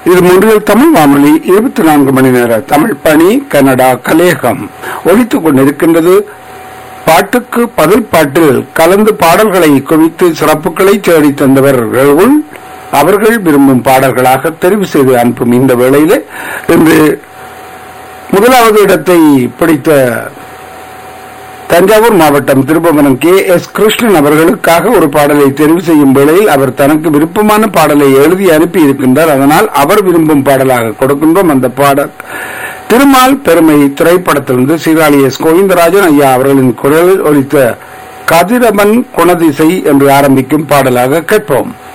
இது முன்றில் தமிழ் வானொலி இருபத்தி நான்கு மணி நேர தமிழ் பணி கனடா கலேகம் ஒலித்துக் கொண்டிருக்கின்றது பாட்டுக்கு பதில் பாட்டில் கலந்து பாடல்களை குவித்து சிறப்புகளை தேடி தந்தவர்களுள் அவர்கள் விரும்பும் பாடல்களாக தெரிவு செய்து அனுப்பும் இந்த வேளையிலே இன்று முதலாவது இடத்தை பிடித்த தஞ்சாவூர் மாவட்டம் திருப்பவனம் கே எஸ் கிருஷ்ணன் அவர்களுக்காக ஒரு பாடலை தெரிவு செய்யும் வேளையில் அவர் தனக்கு விருப்பமான பாடலை எழுதி அனுப்பி இருக்கின்றார் அதனால் அவர் விரும்பும் பாடலாக கொடுக்கின்றோம் அந்த பாடல் திருமால் பெருமை திரைப்படத்திலிருந்து சீராளி எஸ் கோவிந்தராஜன் ஐயா அவர்களின் குரலில் ஒலித்த கதிரவன் குணதிசை என்று ஆரம்பிக்கும் பாடலாக கேட்போம்